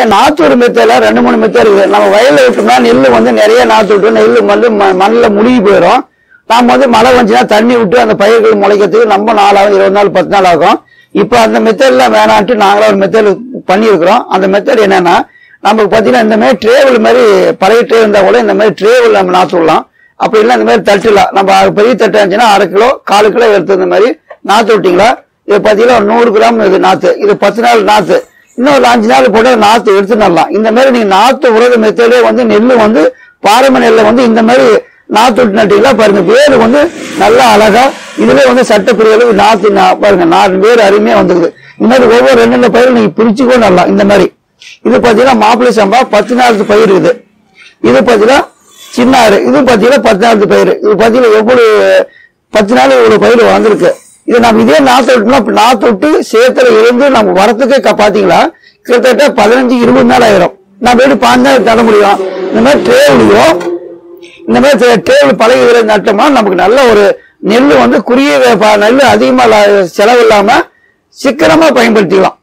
அதே நாத்தூர் மெத்தல ரெண்டு மூணு மெத்தட் இருக்குது நம்ம வயல்ல விட்டோம்னா நெல் வந்து நிறைய நாத்து விட்டு நெல் வந்து ம- மண்ணுல முழுகி போயிடும் நாம வந்து மழை வந்துச்சுன்னா தண்ணி விட்டு அந்த பயிர்கள் முளைக்கிறதுக்கு ரொம்ப நாளாகும் இருபது நாள் பத்து நாள் ஆகும் இப்போ அந்த மெத்தட்ல வேணான்ட்டு நாங்களா ஒரு மெத்தட் பண்ணியிருக்கிறோம் அந்த மெத்தட் என்னன்னா நமக்கு பாத்தீங்கன்னா இந்த மாதிரி ட்ரேவல் மாதிரி பழைய ட்ரே இருந்தா கூட இந்த மாதிரி ட்ரேவல் நம்ம நாத்து விடலாம் அப்படி இல்லை இந்த மாதிரி தட்டுலாம் நம்ம அரை பெரிய தட்டு இருந்துச்சுன்னா அரை கிலோ காலு கிலோ எடுத்து இந்த மாதிரி நாத்து விட்டீங்களா இது பாத்தீங்கன்னா ஒரு நூறு கிராம் இது நாத்து இது பத்து நாள் நாத்து இன்னும் ஒரு அஞ்சு நாள் போட்டு நாத்து எடுத்து நடலாம் இந்த மாதிரி நீங்க நாத்து உறவு மெத்தடே வந்து நெல்லு வந்து பாரம்பரிய நெல்லை வந்து இந்த மாதிரி நாத்து விட்டு நட்டீங்களா பாருங்க வேறு வந்து நல்லா அழகா இதுல வந்து சட்டப்பிரிய அளவு நாத்து நா- பாருங்க நாலு வேறு அருமையா வந்துருது இந்த மாதிரி ஒவ்வொரு ரெண்டு பயிரும் நீங்க பிரிச்சுக்கோ நல்லா இந்த மாதிரி இது பாத்தீங்கன்னா மாப்பிள்ளை சம்பா பத்து நாளுக்கு பயிர் இது இது பாத்தீங்கன்னா சின்ன ஆறு இது பாத்தீங்கன்னா பத்து நாளுக்கு பயிர் இது பாத்தீங்கன்னா எவ்வளவு பத்து நாள் இவ்வளவு பயிர் வந்திருக்கு இது நம்ம இதே நாத்து விட்டோம்னா நாத்து விட்டு சேத்துல இருந்து நம்ம வரத்துக்கு க- பாத்தீங்களா கிட்டத்தட்ட பதினஞ்சு இருபது நாள் ஆயிரும் நம்ம வீடு பாஞ்சு நாள் தர முடியும் இந்த மாதிரி ட்ரேவ்லையும் இந்த மாதிரி ட்ரேவில் பழகி விதை நட்டோம்னா நமக்கு நல்ல ஒரு நெல் வந்து குறுகிய வே- ப- நெல் அதிகமா ல- செலவு இல்லாம சிக்கனமா பயன்படுத்திக்கலாம்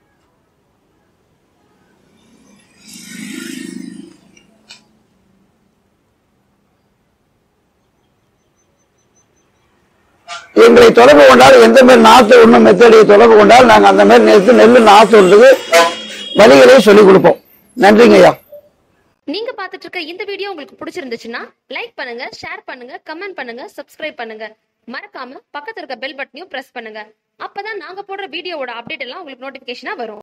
எங்களை தொடர்பு கொண்டால் எந்த மாதிரி நாத்து ஒண்ணும் மெத்தடியை தொடர்பு கொண்டால் நாங்க அந்த மாதிரி நெல் நெல் நாத்து விடுறதுக்கு வழிகளை சொல்லிக் கொடுப்போம் நன்றிங்க ஐயா நீங்க பார்த்துட்டு இருக்க இந்த வீடியோ உங்களுக்கு பிடிச்சிருந்துச்சுன்னா லைக் பண்ணுங்க ஷேர் பண்ணுங்க கமெண்ட் பண்ணுங்க சப்ஸ்கிரைப் பண்ணுங்க மறக்காம பக்கத்துல இருக்க பெல் பட்டனையும் பிரஸ் பண்ணுங்க அப்பதான் நாங்க போடுற வீடியோவோட அப்டேட் எல்லாம் உங்களுக்கு நோட்டிபிகேஷனா வரும்